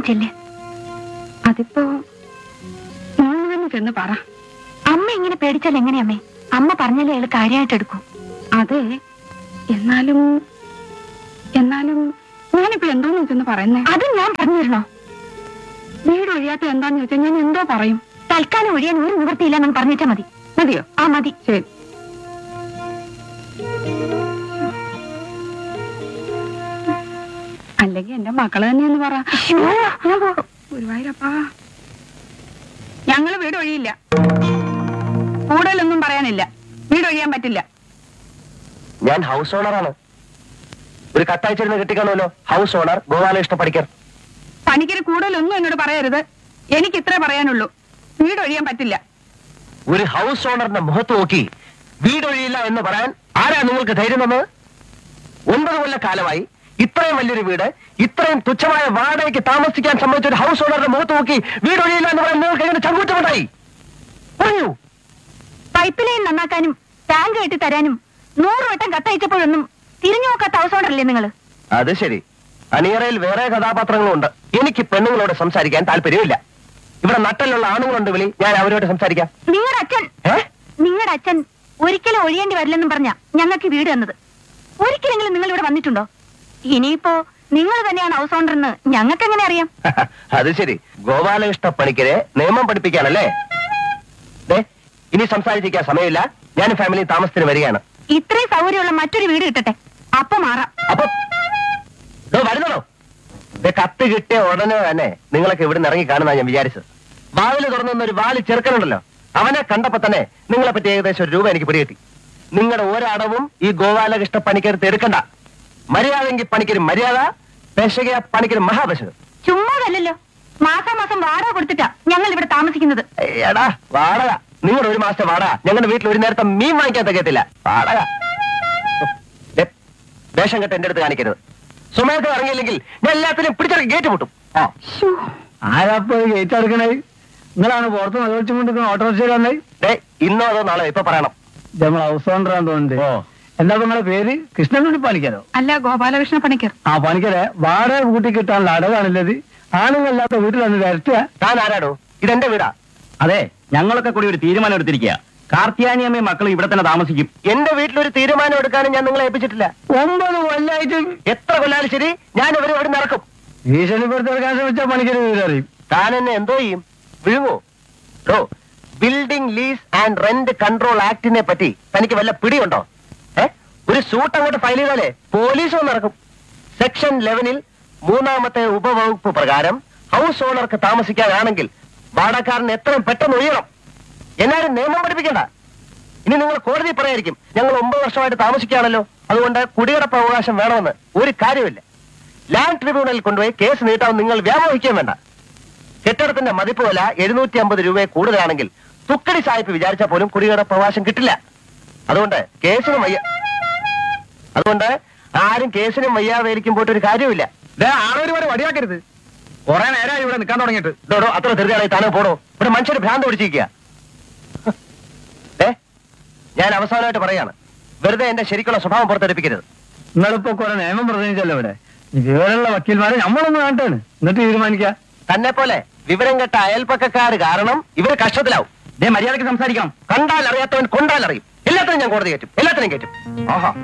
ചെല്ല് അതിപ്പോ മോള് തന്നെ ചെന്ന് പറ അമ്മ ഇങ്ങനെ പേടിച്ചാൽ എങ്ങനെയമ്മേ അമ്മ പറഞ്ഞാലേ അയാൾ കാര്യമായിട്ട് എടുക്കൂ അതെ എന്നാലും എന്നാലും ഞാനിപ്പോ എന്തോന്ന് ചെന്ന് പറയുന്നേ അത് ഞാൻ പറഞ്ഞു തരണോ വീട് ഒഴിയാത്ത എന്താന്ന് ചോദിച്ചാൽ ഞാൻ എന്തോ പറയും തൽക്കാലം ഒഴിയാൻ ഒരു നിവൃത്തിയില്ല എന്ന് പറഞ്ഞിട്ടാ മതി മതിയോ ആ മതി ശരി അല്ലെങ്കിൽ എന്റെ മക്കള് തന്നെയെന്ന് പറ ഗുരുവായൂരപ്പാ ഞങ്ങള് വീട് ഒഴിയില്ല കൂടുതലൊന്നും പറയാനില്ല വീട് ഒഴിയാൻ പറ്റില്ല ഞാൻ ഹൗസ് ഓണറാണ് ഒരു കത്തയച്ചിരുന്ന് കിട്ടിക്കാണുമല്ലോ ഹൗസ് ഓണർ ഗോപാലകൃഷ്ണ പണിക്കർ പണിക്കര് കൂടുതലൊന്നും എന്നോട് പറയരുത് എനിക്ക് ഇത്രേ പറയാനുള്ളൂ വീട് ഒഴിയാൻ പറ്റില്ല ഒരു ഹൗസ് ഓണറിന്റെ മുഖത്ത് നോക്കി വീടൊഴിയില്ല എന്ന് പറയാൻ ആരാ നിങ്ങൾക്ക് ധൈര്യം തന്നത് ഒൻപത് കൊല്ല കാലമായി ഇത്രയും വലിയൊരു വീട് ഇത്രയും തുച്ഛമായ വാടകയ്ക്ക് താമസിക്കാൻ സംബന്ധിച്ച ഒരു ഹൗസ് ഓണറുടെ മുഖത്ത് നോക്കി വീടൊഴിയില്ല എന്ന് പറയാൻ നിങ്ങൾക്ക് എങ്ങനെ ചങ്കൂറ്റമുണ്ടായി പറയൂ പൈപ്പ് ലൈൻ നന്നാക്കാനും ടാങ്ക് കെട്ടി തരാനും നൂറ് വട്ടം കത്തയച്ചപ്പോഴൊന്നും തിരിഞ്ഞു നോക്കാത്ത അവസരമല്ലേ നിങ്ങള് അത് ശരി അണിയറയിൽ വേറെ കഥാപാത്രങ്ങളുണ്ട് എനിക്ക് പെണ്ണുങ്ങളോട് സംസാരിക്കാൻ താല്പര്യമില്ല ഇവിടെ നട്ടലുള്ള ആണുങ്ങളുണ്ട് വിളി ഞാൻ അവരോട് സംസാരിക്കാം നിങ്ങളുടെ അച്ഛൻ ഏ നിങ്ങളുടെ അച്ഛൻ ഒരിക്കലും ഒഴിയേണ്ടി വരില്ലെന്നും പറഞ്ഞ ഞങ്ങൾക്ക് വീട് തന്നത് ഒരിക്കലെങ്കിലും നിങ്ങൾ ഇവിടെ വന്നിട്ടുണ്ടോ ഇനിയിപ്പോ നിങ്ങൾ തന്നെയാണ് ഹൗസ് ഓണർ എന്ന് ഞങ്ങൾക്ക് എങ്ങനെ അറിയാം അത് ശരി ഗോപാലകൃഷ്ണ പണിക്കരെ നിയമം പഠിപ്പിക്കാനല്ലേ ദേ, ഇനി സംസാരിച്ചിരിക്കാൻ സമയമില്ല ഞാൻ ഫാമിലി താമസത്തിന് വരികയാണ് ഇത്രയും സൗകര്യമുള്ള മറ്റൊരു വീട് കിട്ടട്ടെ അപ്പൊ മാറാം അപ്പൊ ദോ വരുന്നോ കത്ത് കിട്ടിയ ഉടനെ തന്നെ നിങ്ങളൊക്കെ ഇവിടെ ഇറങ്ങി കാണുന്ന ഞാൻ വിചാരിച്ചത് വാതില് തുറന്ന ഒരു വാലി ചെറുക്കനുണ്ടല്ലോ അവനെ കണ്ടപ്പോ തന്നെ നിങ്ങളെ പറ്റി ഏകദേശം ഒരു രൂപ എനിക്ക് പിടികിട്ടി നിങ്ങളുടെ ഒരടവും ഈ ഗോപാലകൃഷ്ണ പണിക്കരുത്ത് എടുക്കണ്ട മര്യാദെങ്കിൽ പണിക്കര് മര്യാദ പെശക പണിക്കര് മഹാപെശക ചുമ്മാതല്ലല്ലോ മാസാമാസം വാടക കൊടുത്തിട്ടാ ഞങ്ങൾ ഇവിടെ താമസിക്കുന്നത് എടാ വാടക നിങ്ങളുടെ ഒരു മാസത്തെ വാടക ഞങ്ങളുടെ വീട്ടിൽ ഒരു നേരത്തെ മീൻ വാങ്ങിക്കാൻ തികയത്തില്ല വാടക ദേ, വേഷം കെട്ട് എന്റെ അടുത്ത് കാണിക്കരുത് സുമേധ ഇറങ്ങിയില്ലെങ്കിൽ ഞാൻ എല്ലാത്തിനും പിടിച്ചിറങ്ങി ഗേറ്റ് പൊട്ടും ആ ആരാപ്പോ ഗേറ്റ് അടക്കണേ നിങ്ങളാണ് പുറത്ത് നിലവിളിച്ചും കൊണ്ട് ഓട്ടോറിക്ഷയിൽ വന്നേ ദേ, ഇന്നോ അതോ നാളെ ഇപ്പൊ പറയണം ഇത് നമ്മൾ ഹൗസ് ഓണറാന്ന് തോന്നുന്നുണ്ട് ഓ. എന്താ നിങ്ങളെ പേര് കൃഷ്ണൻകുട്ടി പണിക്കരോ അല്ല ഗോപാലകൃഷ്ണ പണിക്കർ ആ പണിക്കരെ വാടക കൂട്ടി കിട്ടാനുള്ള അടവാണില്ലത് ആണുങ്ങളില്ലാത്ത വീട്ടിൽ വന്ന് വരട്ടുക താൻ ആരാടോ ഇതെന്റെ വീടാ അതെ ഞങ്ങളൊക്കെ കൂടി ഒരു തീരുമാനം എടുത്തിരിക്കുക കാർത്തിയാനിയമ്മയും മക്കളും ഇവിടെ തന്നെ താമസിക്കും എന്റെ വീട്ടിൽ ഒരു തീരുമാനം എടുക്കാനും ഞാൻ നിങ്ങളെ ഏൽപ്പിച്ചിട്ടില്ല ഒമ്പത് കൊല്ലായിട്ട് എത്ര കൊല്ലാലും ശരി ഞാൻ ഇവരെ ഇവിടെ ഇറക്കും ഭീഷണിപ്പെടുത്തെടുക്കാൻ ശ്രമിച്ച പണിക്കര് വീടറിയും താൻ എന്നെ എന്തോ ചെയ്യും വിഴുങ്ങോ ഓ building lease and rent control ആക്ടിനെ പറ്റി തനിക്ക് വല്ല പിടിയുണ്ടോ ഏ ഒരു സൂട്ട് അങ്ങോട്ട് ഫയൽ ചെയ്താലേ പോലീസ് വന്ന് ഇറക്കും സെക്ഷൻ ലെവനിൽ മൂന്നാമത്തെ ഉപവകുപ്പ് പ്രകാരം ഹൗസ് ഓണർക്ക് താമസിക്കാനാണെങ്കിൽ വാടകക്കാരൻ എത്രയും പെട്ടെന്ന് ഒഴിയണം എന്നാലും നിയമം പഠിപ്പിക്കണ്ട ഇനി നിങ്ങൾ കോടതി പറയായിരിക്കും ഞങ്ങൾ ഒമ്പത് വർഷമായിട്ട് താമസിക്കുകയാണല്ലോ അതുകൊണ്ട് കുടിയടപ്പ് അവകാശം വേണമെന്ന് ഒരു കാര്യമില്ല ലാൻഡ് ട്രിബ്യൂണലിൽ കൊണ്ടുപോയി കേസ് നീട്ടാൻ നിങ്ങൾ വ്യാമോഹിക്കുകയും വേണ്ട കെട്ടിടത്തിന്റെ മതിപ്പ് വില എഴുന്നൂറ്റി അമ്പത് രൂപയെ കൂടുതലാണെങ്കിൽ തുക്കടി സായിപ്പ് വിചാരിച്ചാൽ പോലും കുടിയുടെ അവകാശം കിട്ടില്ല അതുകൊണ്ട് കേസിനും വയ്യ അതുകൊണ്ട് ആരും കേസിനും വയ്യാതെ പോയിട്ട് ഒരു കാര്യമില്ല ആളൊരു വരെ വടിയാക്കരുത് കുറെ നേരമായി ഇവിടെ നിൽക്കാൻ തുടങ്ങിയിട്ട് ഇതോടോ അത്ര ധൃതിയായി താനോ പോടോ ഇവിടെ മനുഷ്യർ ഭ്രാന്ത് പിടിച്ചിരിക്കുക ഏ ഞാൻ അവസാനമായിട്ട് പറയാണ് വെറുതെ എന്റെ ശരിക്കുള്ള സ്വഭാവം പുറത്തെടുപ്പിക്കരുത് നിങ്ങളിപ്പോ കുറെ നിയമം പ്രസംഗിച്ചല്ലോ ഇവിടെ ഈ വിവരമുള്ള വക്കീൽമാരെ നമ്മളൊന്ന് കാണട്ടാണ് എന്നിട്ട് തീരുമാനിക്കാം തന്നെ പോലെ വിവരം കെട്ട അയൽപ്പക്കക്കാര് കാരണം ഇവര് കഷ്ടത്തിലാവും ദേ മര്യാദയ്ക്ക് സംസാരിക്കണം കണ്ടാൽ അറിയാത്തവൻ കൊണ്ടാൽ അറിയും എല്ലാത്തിനും ഞാൻ കോടതി കയറ്റും എല്ലാത്തിനും കയറ്റും ആഹാ